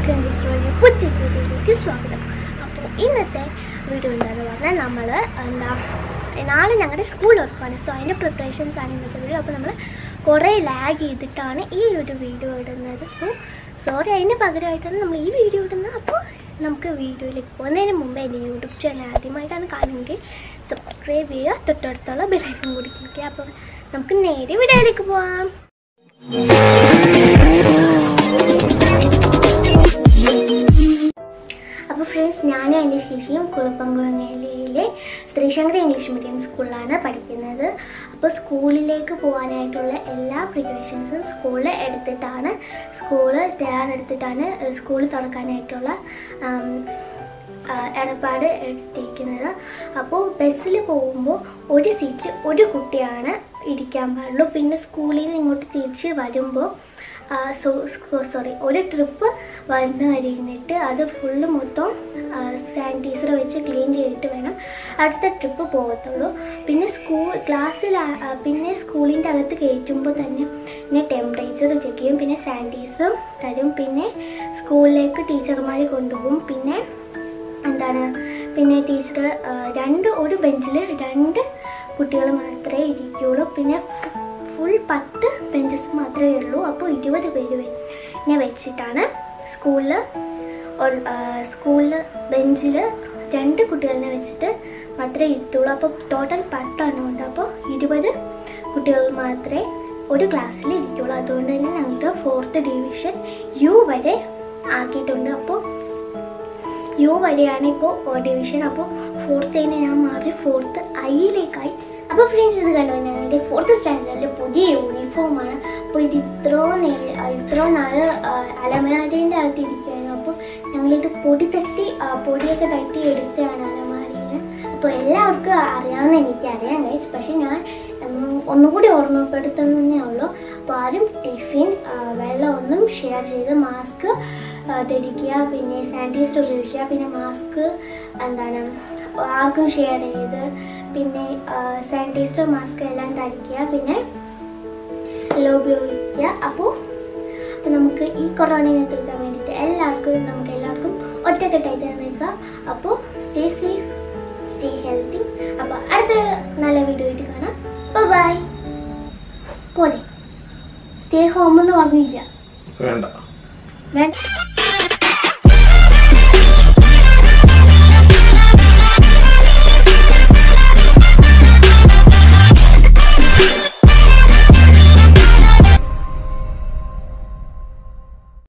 എല്ലാവർക്കും ഡിസ്ട്രോയുടെ പുതിയ വീഡിയോയിലേക്ക് സ്വാഗതം അപ്പോൾ ഇന്നത്തെ വീഡിയോ എന്താണെന്ന് പറഞ്ഞാൽ നമ്മൾ എന്താ നാളെ ഞങ്ങളുടെ സ്കൂൾ ഉറപ്പാണ് സോ അതിൻ്റെ പ്രിപ്പറേഷൻസ് ആണ് ഇന്നത്തെ വീഡിയോ അപ്പോൾ നമ്മൾ കുറേ ലാഗ് ചെയ്തിട്ടാണ് ഈ ഒരു വീഡിയോ ഇടുന്നത് സോ സോറി അതിന് പകരമായിട്ടാണ് നമ്മൾ ഈ വീഡിയോ ഇടുന്നത് അപ്പോൾ നമുക്ക് വീഡിയോയിലേക്ക് പോകുന്നതിന് മുമ്പ് എൻ്റെ യൂട്യൂബ് ചാനൽ ആദ്യമായിട്ടാണ് കാണുമെങ്കിൽ സബ്സ്ക്രൈബ് ചെയ്യുക തൊട്ടടുത്തുള്ള ബെലൈക്കൺ കൂടി ക്ലിക്ക് ചെയ്യുക അപ്പോൾ നമുക്ക് നേരെ വീഡിയോയിലേക്ക് പോവാം അപ്പോൾ ഫ്രണ്ട്സ് ഞാനും എൻ്റെ ശേഷിയും കുളപ്പംകുളങ്ങരയിലെ ശ്രീശങ്കര ഇംഗ്ലീഷ് മീഡിയം സ്കൂളിലാണ് പഠിക്കുന്നത് അപ്പോൾ സ്കൂളിലേക്ക് പോകാനായിട്ടുള്ള എല്ലാ പ്രിപ്പറേഷൻസും സ്കൂളിൽ എടുത്തിട്ടാണ് സ്കൂള് തയ്യാറെടുത്തിട്ടാണ് സ്കൂൾ തുറക്കാനായിട്ടുള്ള ആം, ആ, ഏർപ്പാട് എടുത്തിരിക്കുന്നത് അപ്പോൾ ബസ്സിൽ പോകുമ്പോൾ ഒരു സീറ്റിൽ ഒരു കുട്ടിയാണ് ഇരിക്കാൻ പാടുള്ളൂ പിന്നെ സ്കൂളിൽ നിന്ന് ഇങ്ങോട്ട് തിരിച്ച് വരുമ്പോൾ സോറി ഒരു ട്രിപ്പ് വന്ന് കഴിഞ്ഞിട്ട് അത് ഫുള്ള് മൊത്തം സാനിറ്റൈസർ വെച്ച് ക്ലീൻ ചെയ്തിട്ട് വേണം അടുത്ത ട്രിപ്പ് പോകത്തുള്ളൂ പിന്നെ സ്കൂൾ ക്ലാസ്സിൽ പിന്നെ സ്കൂളിൻ്റെ അകത്ത് കയറ്റുമ്പോൾ തന്നെ പിന്നെ ടെമ്പറേച്ചർ ചെക്ക് ചെയ്യും പിന്നെ സാനിറ്റൈസർ തരും പിന്നെ സ്കൂളിലേക്ക് ടീച്ചർമാർ കൊണ്ടുപോകും പിന്നെ എന്താണ് പിന്നെ ടീച്ചർ രണ്ട് ഒരു ബെഞ്ചിൽ രണ്ട് കുട്ടികൾ മാത്രമേ ഇരിക്കുകയുള്ളൂ പിന്നെ ഫുൾ പത്ത് ബെഞ്ചസ് മാത്രമേ ഉള്ളൂ അപ്പോൾ ഇരുപത് പേര് നെ വെച്ചിട്ടാണ് സ്കൂളിൽ സ്കൂളിൽ ബെഞ്ചിൽ രണ്ട് കുട്ടികളെ വെച്ചിട്ട് മാത്രമേ ഇരുത്തുള്ളൂ അപ്പോൾ ടോട്ടൽ പത്താണ് ഉണ്ട് അപ്പോൾ ഇരുപത് കുട്ടികൾ മാത്രമേ ഒരു ക്ലാസ്സിൽ ഇരിക്കുള്ളൂ അതുകൊണ്ട് തന്നെ ഞങ്ങൾക്ക് ഫോർത്ത് ഡിവിഷൻ യു വരെ ആക്കിയിട്ടുണ്ട് അപ്പോൾ യു വരെയാണ് ഇപ്പോൾ ഡിവിഷൻ അപ്പോൾ ഫോർത്ത് കഴിഞ്ഞ് ഞാൻ മാറി ഫോർത്ത് ഐയിലേക്കായി അപ്പോൾ ഫ്രണ്ട്സ് ഇത് കണ്ടോ ഞാൻ എൻ്റെ ഫോർത്ത് സ്റ്റാൻഡേർഡിൽ പുതിയ യൂണിഫോമാണ് അപ്പോൾ ഇത് ഇത്രയും നേ ഇത്രയും നാൾ അലമാരീൻ്റെ അകത്ത് ഇരിക്കുകയായിരുന്നു അപ്പോൾ ഞങ്ങളിത് പൊടി തട്ടി ആ, പൊടിയൊക്കെ തട്ടി എടുത്തതാണ് അലമാരിയിൽ അപ്പോൾ എല്ലാവർക്കും അറിയാവുന്ന എനിക്കറിയാം ഗൈസ് പക്ഷേ ഞാൻ ഉം, ഒന്നുകൂടി ഓർമ്മപ്പെടുത്തുന്നതേ ഉള്ളൂ അപ്പോൾ ആരും ടിഫിൻ ആ, വെള്ളം ഒന്നും ഷെയർ ചെയ്ത് മാസ്ക് ധരിക്കുക പിന്നെ സാനിറ്റൈസർ ഉപയോഗിക്കുക പിന്നെ മാസ്ക് എന്താണ് ആർക്കും ഷെയർ ചെയ്ത് പിന്നെ സാനിറ്റൈസർ മാസ്ക് എല്ലാം ധരിക്കുക പിന്നെ എല്ലാം ഉപയോഗിക്കുക അപ്പോൾ അപ്പോൾ നമുക്ക് ഈ കൊറോണയെ തീർക്കാൻ വേണ്ടിയിട്ട് എല്ലാവർക്കും നമുക്ക് എല്ലാവർക്കും ഒറ്റക്കെട്ടായിട്ട് നിൽക്കുക അപ്പോൾ സ്റ്റേ സേഫ് സ്റ്റേ ഹെൽത്തി അപ്പോൾ അടുത്ത നല്ല വീഡിയോ ആയിട്ട് കാണാം ബൈ പോലെ സ്റ്റേ ഹോം എന്ന് പറഞ്ഞില്ല വേണ്ട വേണ്ട